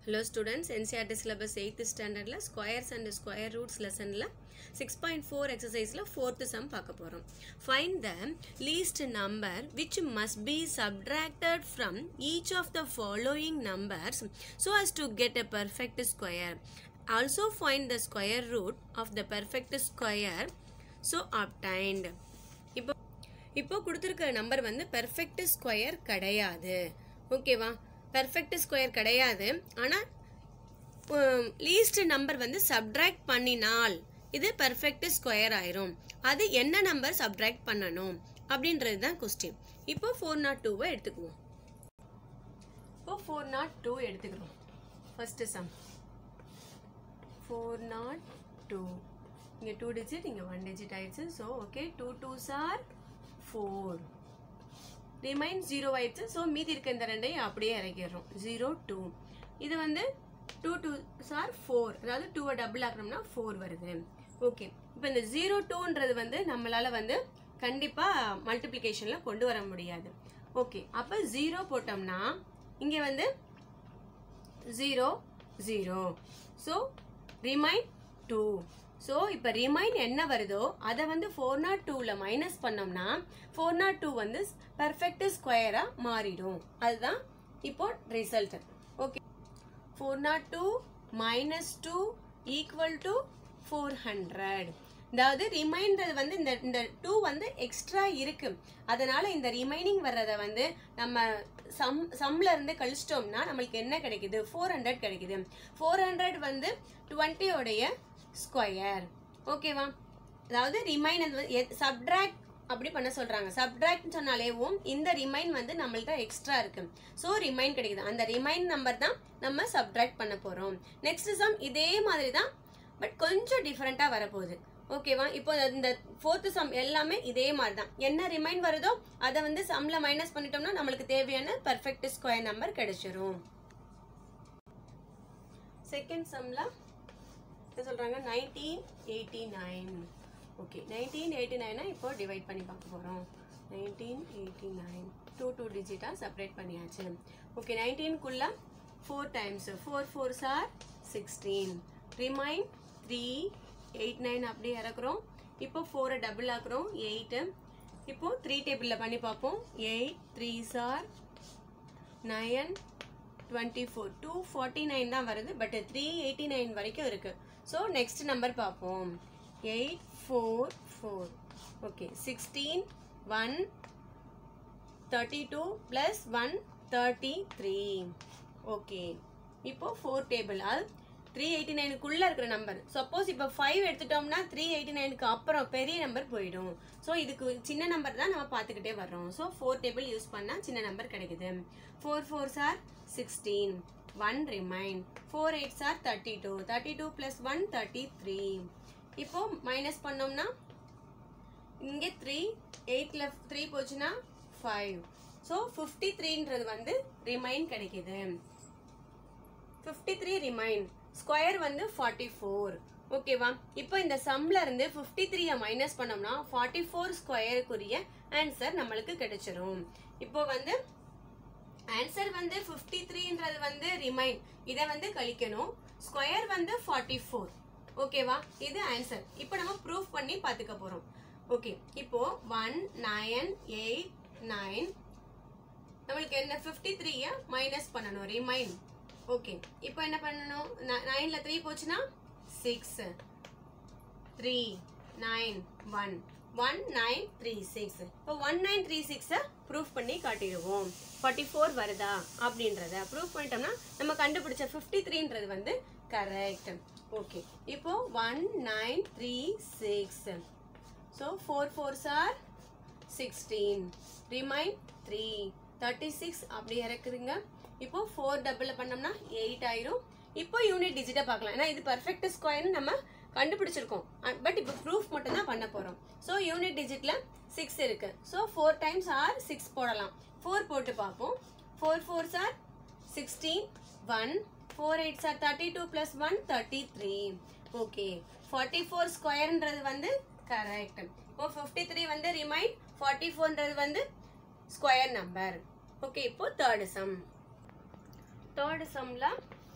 hello students NCERT syllabus eighth ஸ்டாண்டர்டில் squares and square roots லெசனில் six point four எக்ஸசைஸில் fourth sum பார்க்க போகிறோம் find the least number which must be subtracted from each of the following numbers so as to get a perfect square also find the square root of the perfect square so obtained இப்போ இப்போ கொடுத்துருக்க number வந்து perfect square கிடையாது ஓகேவா perfect square கிடையாது ஆனால் least number வந்து subtract பண்ணினால் இது பெர்ஃபெக்ட் ஸ்கொயர் ஆயிரும் அது என்ன நம்பர் சப்ட்ராக்ட் பண்ணணும் அப்படின்றது தான் கொஸ்டின் இப்போ ஃபோர் நாட் டூவை எடுத்துக்குவோம் இப்போ ஃபோர் நாட் டூ எடுத்துக்கிறோம் first sum four nought two இங்கே டூ டிஜிட் இங்கே ஒன் டிஜிட் ஆயிடுச்சு so okay two twos are four remain zero ஆயிடுச்சு ஸோ மீதி இருக்க இந்த ரெண்டையும் அப்படியே இறக்கிடுறோம் ஜீரோ டூ இது வந்து டூ டூ சார் ஃபோர் அதாவது டூவை டபுள் ஆக்கணும்னா ஃபோர் வருது ஓகே இப்போ இந்த ஜீரோ டூன்றது வந்து நம்மளால வந்து கண்டிப்பாக மல்டிப்ளிகேஷனில் கொண்டு வர முடியாது ஓகே அப்போ ஜீரோ போட்டோம்னா இங்கே வந்து zero zero so remain two so இப்போ ரிமைன் என்ன வருதோ அதை வந்து ஃபோர் நாட் டூவில் மைனஸ் பண்ணோம்னா ஃபோர் நாட் டூ வந்து பர்ஃபெக்ட் ஸ்கொயராக மாறிடும் அதுதான் இப்போ result okay four nought two minus two equal to four hundred அதாவது ரிமைண்டர் வந்து இந்த இந்த டூ வந்து எக்ஸ்ட்ரா இருக்கு அதனால இந்த ரிமைனிங் வர்றதை வந்து நம்ம சம் சம்ல இருந்து கழிச்சிட்டோம்னா நம்மளுக்கு என்ன கிடைக்குது ஃபோர் ஹண்ட்ரட் கிடைக்குது ஃபோர் ஹண்ட்ரட் வந்து டுவெண்ட்டியோடைய ஸ்கொயர் ஓகேவா அதாவது ரிமைன் சப்ட்ராக்ட் அப்படி பண்ண சொல்றாங்க சப்ட்ராக்ட் சொன்னாலேவும் இந்த ரிமைன் வந்து நம்மள்ட்ட எக்ஸ்ட்ரா இருக்கு ஸோ ரிமைன் கிடைக்குது அந்த ரிமைன் நம்பர் தான் நம்ம சப்ட்ராக்ட் பண்ண போறோம் நெக்ஸ்ட் சம் இதே மாதிரி தான் பட் கொஞ்சம் டிஃப்ரெண்டா வரப்போகுது ஓகேவா இப்போ இந்த ஃபோர்த்து சம் எல்லாமே இதே மாதிரி தான் என்ன ரிமைன் வருதோ அதை வந்து சம்ல மைனஸ் பண்ணிட்டோம்னா நம்மளுக்கு தேவையான பர்ஃபெக்ட் ஸ்கொயர் நம்பர் கிடைச்சிரும் செகண்ட் சம்ல என்ன சொல்றாங்க nineteen eighty nine okay nineteen eighty நைனை இப்போ டிவைட் பண்ணி பார்க்க போகிறோம் nineteen eighty nine two two டிஜிட்டாக செப்பரேட் பண்ணியாச்சு ஓகே நைன்டீன்குள்ள four times four four sir sixteen remain three eight nine அப்படியே இறக்குறோம் இப்போ ஃபோரை டபுள் ஆக்குறோம் எயிட்டு இப்போ த்ரீ டேபிளில் பண்ணி பார்ப்போம் eight three sir nine twenty four two forty nine தான் வருது பட் த்ரீ எயிட்டி நைன் வரைக்கும் இருக்கு ஸோ நெக்ஸ்ட் நம்பர் பார்ப்போம் eight four four okay sixteen one thirty two plus one thirty three okay இப்போ ஃபோர் டேபிள் அது three eighty நைனுக்குள்ளே இருக்கிற number suppose இப்போ ஃபைவ் எடுத்துட்டோம்னா த்ரீ எயிட்டி நைனுக்கு அப்புறம் பெரிய நம்பர் போயிடும் ஸோ இதுக்கு சின்ன நம்பர் தான் நம்ம பார்த்துக்கிட்டே வர்றோம் ஸோ ஃபோர் டேபிள் யூஸ் பண்ணால் சின்ன நம்பர் கிடைக்குது four four sir sixteen one remain four eight are thirty two thirty two plus one thirty three இப்போ மைனஸ் பண்ணோம்னா இங்கே த்ரீ எயிட்டில் த்ரீ போச்சுன்னா ஃபைவ் ஸோ ஃபிஃப்டி த்ரீன்றது வந்து ரிமைன் கிடைக்குது ஃபிஃப்டி த்ரீ ரிமைன் ஸ்கொயர் வந்து ஃபார்ட்டி ஃபோர் ஓகேவா இப்போ இந்த சம்ல இருந்து ஃபிஃப்டி த்ரீயை மைனஸ் பண்ணோம்னா ஃபார்ட்டி ஃபோர் ஸ்கொயருக்குரிய ஆன்சர் நம்மளுக்கு கிடைச்சிரும் இப்போ வந்து ஆன்சர் வந்து ஃபிஃப்டி த்ரீன்றது வந்து ரிமைன் இதை வந்து கழிக்கணும் ஸ்கொயர் வந்து ஃபார்ட்டி ஃபோர் ஓகேவா இது ஆன்சர் இப்போ நம்ம ப்ரூஃப் பண்ணி பார்த்துக்க போறோம் ஓகே இப்போ ஒன் நயன் எயிட் நைன் நம்மளுக்கு என்ன ஃபிஃப்டி த்ரீயை மைனஸ் பண்ணணும் ரிமைன் ஓகே இப்போ என்ன பண்ணணும் நைன்ல த்ரீ போச்சுன்னா six three nine one one nine three six இப்போ ஒன் நைன் த்ரீ சிக்ஸை ப்ரூஃப் பண்ணி காட்டிடுவோம் ஃபார்ட்டி ஃபோர் வருதா அப்படின்றத ப்ரூஃப் பண்ணிட்டோம்னா நம்ம கண்டுபிடிச்ச ஃபிஃப்டி த்ரீன்றது வந்து கரெக்ட் ஓகே இப்போ one nine three six so four four sir sixteen remain three thirty six அப்படி இறக்குறீங்க இப்போ ஃபோர் டபுள் பண்ணோம்னா எயிட் ஆயிரும் இப்போ யூனிட் டிஜிட்டை பார்க்கலாம் ஏன்னா இது பர்ஃபெக்ட் ஸ்கொயர்னு நம்ம கண்டுபிடிச்சிருக்கோம் பட் இப்போ ப்ரூஃப் மட்டும் தான் பண்ண போகிறோம் ஸோ யூனிட் டிஜிட்டில் சிக்ஸ் இருக்கு so four times or six போடலாம் ஃபோர் போட்டு பார்ப்போம் four four sir sixteen one four eight are thirty two plus one thirty three okay forty four ஸ்கொயர்ன்றது வந்து கரெக்ட் இப்போ ஃபிஃப்டி த்ரீ வந்து ரிமைன் ஃபார்ட்டி ஃபோர்ன்றது வந்து ஸ்கொயர் நம்பர் ஓகே இப்போ தேர்டு சம் தேர்டு சம்ல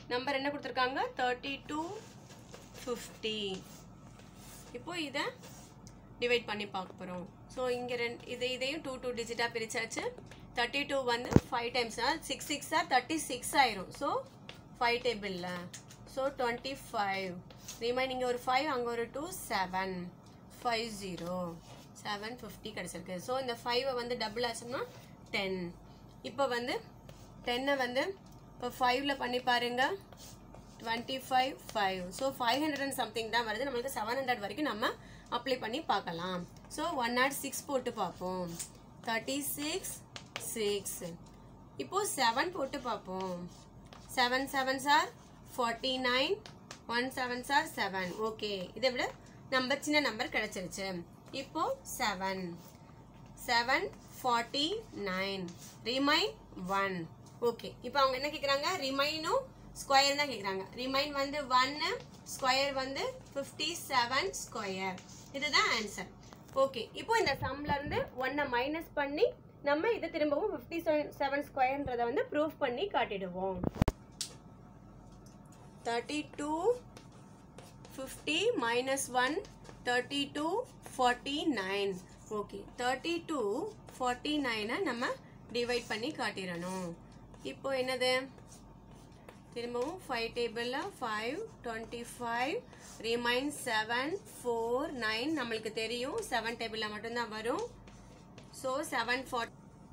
நம்பர் என்ன கொடுத்துருக்காங்க தேர்ட்டி டூ ஃபிஃப்டி இப்போ இதை டிவைட் பண்ணி பார்க்க போகிறோம் ஸோ இங்கே ரெண்டு இது இதையும் டூ டூ டிஜிட்டாக பிரிச்சாச்சு தேர்ட்டி டூ வந்து ஃபைவ் டைம்ஸ்னா சிக்ஸ் சிக்ஸாக தேர்ட்டி சிக்ஸ் ஆயிரும் ஸோ ஃபைவ் டேபிளில் ஸோ டுவெண்ட்டி ஃபைவ் ரிமைனிங் ஒரு ஃபைவ் அங்கே ஒரு two seven five zero seven fifty கிடச்சிருக்கு ஸோ இந்த ஃபைவை வந்து டபுள் ஆச்சுன்னா டென் இப்போ வந்து டென்னை வந்து இப்போ ஃபைவ்ல பண்ணி பாருங்க twenty five five so five hundred and something தான் வருது நம்மளுக்கு செவன் ஹண்ட்ரட் வரைக்கும் நம்ம அப்ளை பண்ணி பார்க்கலாம் ஸோ ஒன் நாட் சிக்ஸ் போட்டு பார்ப்போம் தேர்ட்டி சிக்ஸ் சிக்ஸ் இப்போ செவன் போட்டு பார்ப்போம் seven seven are forty nine one seven are seven okay இதை விட நம்பர் சின்ன நம்பர் கிடைச்சிருச்சு இப்போ seven seven forty nine remain one okay இப்போ அவங்க என்ன கேட்குறாங்க ரிமைனும் ஸ்கொயர் தான் கேட்குறாங்க ரிமைன் வந்து ஒன்னு ஸ்கொயர் வந்து ஃபிஃப்டி செவன் ஸ்கொயர் இதுதான் ஆன்சர் ஓகே இப்போ இந்த சம்ல இருந்து ஒன்னை மைனஸ் பண்ணி நம்ம இதை திரும்பவும் ஃபிஃப்டி செவன் செவன் ஸ்கொயர்ன்றதை வந்து ப்ரூஃப் பண்ணி காட்டிடுவோம் thirty two fifty minus one thirty two forty nine okay thirty two forty நைனை நம்ம டிவைட் பண்ணி காட்டிடணும் இப்போ என்னது திரும்பவும் ஃபைவ் டேபிளில் five twenty five remain seven four nine நம்மளுக்கு தெரியும் செவன் டேபிளில் மட்டும்தான் வரும் so seven forty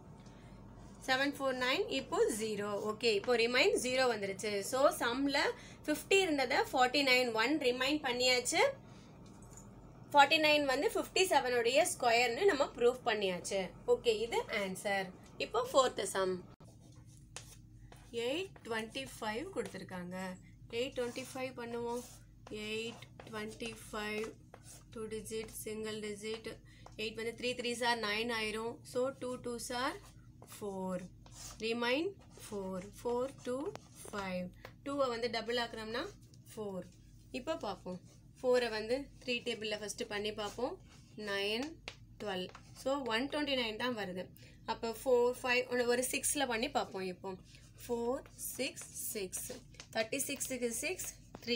seven four nine இப்போ ஜீரோ ஓகே இப்போ ரிமைன் ஜீரோ வந்துருச்சு ஸோ சம்ல ஃபிஃப்டி இருந்ததை ஃபார்ட்டி நைன் ஒன் ரிமைன் பண்ணியாச்சு ஃபார்ட்டி நைன் வந்து ஃபிஃப்டி செவனுடைய ஸ்கொயர்னு நம்ம ப்ரூஃப் பண்ணியாச்சு ஓகே இது ஆன்சர் இப்போ fourth sum eight twenty five கொடுத்துருக்காங்க எயிட் டுவெண்ட்டி ஃபைவ் பண்ணுவோம் eight twenty five two digit single digit eight வந்து த்ரீ த்ரீ சார் நைன் ஆயிரும் so two two sir four remain four four two five டூவை வந்து double ஆக்குறோம்னா four இப்போ பார்ப்போம் ஃபோரை வந்து த்ரீ டேபிளில் ஃபஸ்ட்டு பண்ணி பார்ப்போம் nine twelve so one twenty nine தான் வருது அப்போ ஃபோர் ஃபைவ் ஒரு சிக்ஸில் பண்ணி பார்ப்போம் இப்போ four six six thirty six six three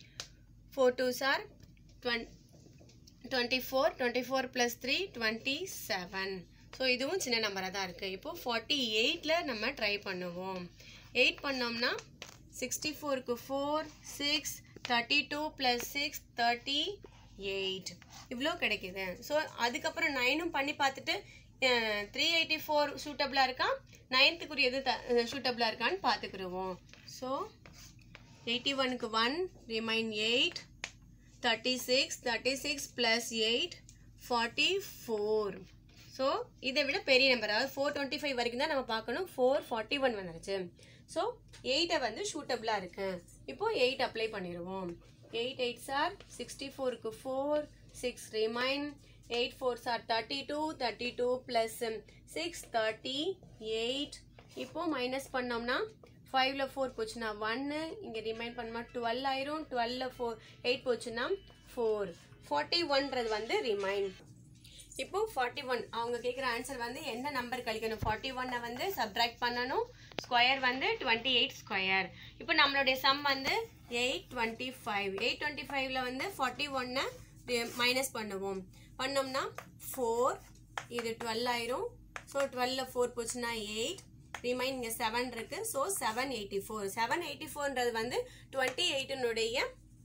four two are twenty twenty four twenty four plus three twenty seven so இதுவும் சின்ன நம்பராக தான் இருக்குது இப்போது ஃபார்ட்டி எயிட்டில் நம்ம ட்ரை பண்ணுவோம் எயிட் பண்ணோம்னா சிக்ஸ்டி ஃபோருக்கு four six thirty two plus six thirty eight இவ்வளோ கிடைக்குது ஸோ அதுக்கப்புறம் நைனும் பண்ணி பார்த்துட்டு த்ரீ எயிட்டி ஃபோர் சூட்டபிளாக இருக்கா நைன்த்துக்குரியது த சூட்டபிளாக இருக்கான்னு பார்த்துக்குருவோம் ஸோ எயிட்டி ஒனுக்கு one remain eight thirty six thirty six plus eight forty four so இதை விட பெரிய நம்பர் அதாவது ஃபோர் டுவெண்ட்டி ஃபைவ் வரைக்கும் தான் நம்ம பார்க்கணும் ஃபோர் ஃபார்ட்டி ஒன் வந்துருச்சு ஸோ எயிட்டை வந்து ஷூட்டபிளாக இருக்கு இப்போ எயிட் அப்ளை பண்ணிடுவோம் எயிட் எயிட் சார் சிக்ஸ்டி ஃபோருக்கு four six remain eight four are thirty two thirty two plus six thirty eight இப்போ மைனஸ் பண்ணோம்னா ஃபைவ்ல ஃபோர் போச்சுன்னா ஒன்று இங்கே ரிமைண்ட் பண்ணோம்னா டுவெல் ஆயிரும் டுவெல்ல ஃபோர் எயிட் போச்சுன்னா ஃபோர் ஃபார்ட்டி ஒன்றது வந்து ரிமைண்ட் இப்போ ஃபார்ட்டி ஒன் அவங்க கேட்குற ஆன்சர் வந்து எந்த நம்பர் கழிக்கணும் ஃபார்ட்டி ஒன்னை வந்து சப்ட்ராக்ட் பண்ணணும் ஸ்கொயர் வந்து டுவெண்ட்டி எயிட் ஸ்கொயர் இப்போ நம்மளுடைய சம் வந்து eight twenty five eight twenty ஃபைவ்ல வந்து ஃபார்ட்டி ஒன்னை மைனஸ் பண்ணுவோம் பண்ணோம்னா ஃபோர் இது டுவெல் ஆயிரும் ஸோ டுவெல்ல ஃபோர் போச்சுன்னா எயிட் ரிமைன் இங்கே செவன் இருக்கு so seven eighty four seven eighty ஃபோர்ன்றது வந்து டுவெண்ட்டி எயிட்டினுடைய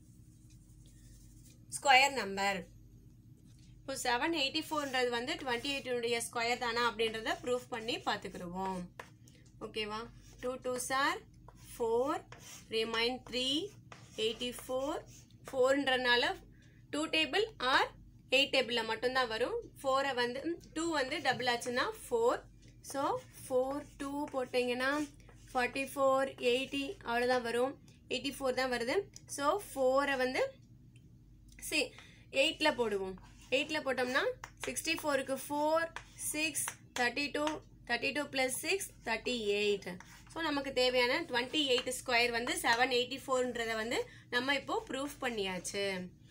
ஸ்கொயர் நம்பர் இப்போ செவன் எயிட்டி ஃபோர்ன்றது வந்து டுவெண்ட்டி எயிட்டினுடைய ஸ்கொயர் தானா அப்படின்றத ப்ரூஃப் பண்ணி பார்த்துக்குருவோம் ஓகேவா two two sir four remain three eighty four ஃபோர்ன்றனால டூ டேபிள் ஆர் எயிட் டேபிளில் மட்டும்தான் வரும் ஃபோரை வந்து டூ வந்து டபுள் ஆச்சுன்னா ஃபோர் ஸோ ஃபோர் டூ போட்டிங்கன்னா ஃபார்ட்டி ஃபோர் எயிட்டி அவ்வளோதான் வரும் எயிட்டி ஃபோர் தான் வருது ஸோ ஃபோரை வந்து சி எயிட்டில் போடுவோம் எயிட்டில் போட்டோம்னா சிக்ஸ்டி ஃபோருக்கு four six thirty two thirty two plus six thirty eight so நமக்கு தேவையான டுவெண்ட்டி எயிட் ஸ்கொயர் வந்து செவன் எயிட்டி ஃபோர்ன்றதை வந்து நம்ம இப்போ ப்ரூஃப் பண்ணியாச்சு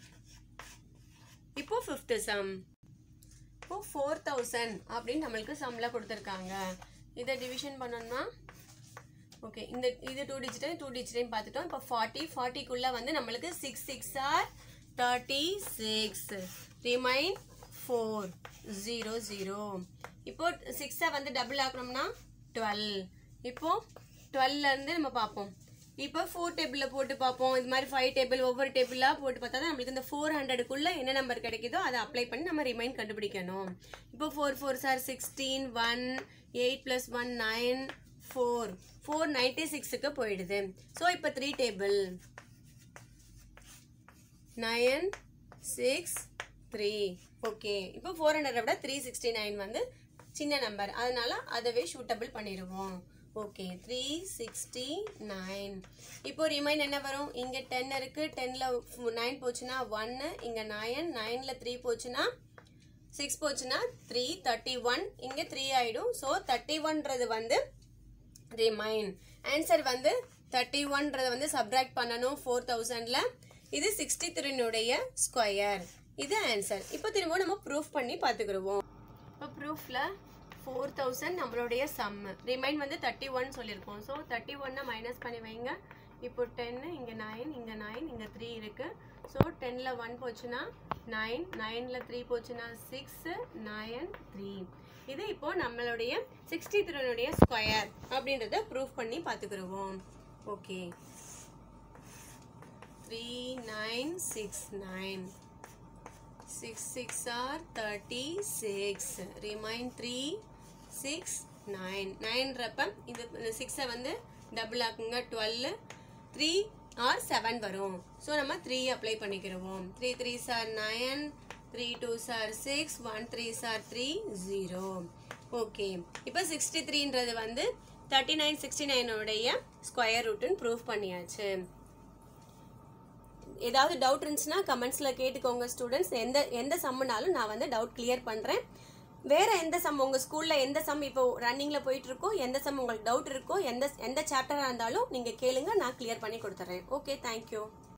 இப்போ ஃபிஃப்த்து சம் இப்போ ஃபோர் தௌசண்ட் அப்படின்னு நம்மளுக்கு சம்மில் கொடுத்துருக்காங்க இதை டிவிஷன் பண்ணோம்னா ஓகே இந்த இது டூ டிஜிட்டையும் டூ டிஜிட்டையும் பார்த்துட்டோம் இப்போ ஃபார்ட்டி ஃபார்ட்டிக்குள்ளே வந்து நம்மளுக்கு six six or thirty six remain four zero zero இப்போ சிக்ஸை வந்து டபுள் ஆக்கணும்னா டுவெல் இப்போ டுவெல்லேருந்து நம்ம பார்ப்போம் இப்போ ஃபோர் டேபிளில் போட்டு பார்ப்போம் இது மாதிரி ஃபைவ் டேபிள் ஒவ்வொரு டேபிளாக போட்டு பார்த்தா தான் நம்மளுக்கு இந்த ஃபோர் ஹண்ட்ரடுக்குள்ளே என்ன நம்பர் கிடைக்குதோ அதை அப்ளை பண்ணி நம்ம ரிமைன் கண்டுபிடிக்கணும் இப்போ four four sir sixteen one eight plus one nine four four ninety சிக்ஸுக்கு போயிடுது ஸோ இப்போ three table nine six three okay இப்போ ஃபோர் ஹண்ட்ரட் விட த்ரீ சிக்ஸ்டி நைன் வந்து சின்ன நம்பர் அதனால அதவே ஷூட்டபிள் பண்ணிடுவோம் ஓகே த்ரீ சிக்ஸ்டி நைன் இப்போ ரிமைன் என்ன வரும் இங்கே டென் இருக்குது டென்னில் நைன் போச்சுன்னா ஒன்று இங்கே நயன் நைனில் த்ரீ போச்சுன்னா சிக்ஸ் போச்சுன்னா த்ரீ தேர்ட்டி ஒன் இங்கே த்ரீ ஆகிடும் ஸோ தேர்ட்டி ஒன்றது வந்து ரிமைன் ஆன்சர் வந்து தேர்ட்டி ஒன்றது வந்து சப்ராக்ட் பண்ணணும் ஃபோர் தௌசண்டில் இது சிக்ஸ்டி த்ரீனுடைய ஸ்கொயர் இது ஆன்சர் இப்போ திரும்ப நம்ம ப்ரூஃப் பண்ணி பார்த்துக்கிடுவோம் இப்போ ப்ரூஃபில் ஃபோர் தௌசண்ட் நம்மளுடைய சம்மு ரிமைன் வந்து தேர்ட்டி ஒன் சொல்லியிருக்கோம் ஸோ தேர்ட்டி ஒன்னை மைனஸ் பண்ணி வைங்க இப்போ டென்னு இங்கே நைன் இங்கே நைன் இங்கே த்ரீ இருக்குது ஸோ டென்னில் ஒன் போச்சுன்னா நைன் நைனில் த்ரீ போச்சுன்னா சிக்ஸு நயன் த்ரீ இது இப்போ நம்மளுடைய சிக்ஸ்டி த்ரீனுடைய ஸ்கொயர் அப்படின்றத ப்ரூஃப் பண்ணி பார்த்துக்கிடுவோம் okay three nine six nine six six or thirty six remain three six nine நைன்றப்ப இது சிக்ஸை வந்து டபுள் ஆக்குங்க டுவெல் த்ரீ ஆர் செவன் வரும் ஸோ நம்ம த்ரீ அப்ளை பண்ணிக்கிறோம் three three sir nine three two சார் சிக்ஸ் ஒன் த்ரீ சார் த்ரீ ஜீரோ ஓகே இப்போ சிக்ஸ்டி த்ரீன்றது வந்து தேர்ட்டி நைன் சிக்ஸ்டி நைனுடைய ஸ்கொயர் ரூட்டுன்னு ப்ரூவ் பண்ணியாச்சு ஏதாவது டவுட் இருந்துச்சுன்னா கமெண்ட்ஸில் கேட்டுக்கோங்க ஸ்டூடெண்ட்ஸ் எந்த எந்த சம்முனாலும் நான் வந்து டவுட் கிளியர் பண்ணுறேன் வேற எந்த சம் உங்கள் ஸ்கூலில் எந்த சம் இப்போ ரன்னிங்கில் போயிட்டு இருக்கோ எந்த சம் உங்களுக்கு டவுட் இருக்கோ எந்த எந்த சாப்டராக இருந்தாலும் நீங்கள் கேளுங்க நான் கிளியர் பண்ணி கொடுத்துட்றேன் ஓகே தேங்க்யூ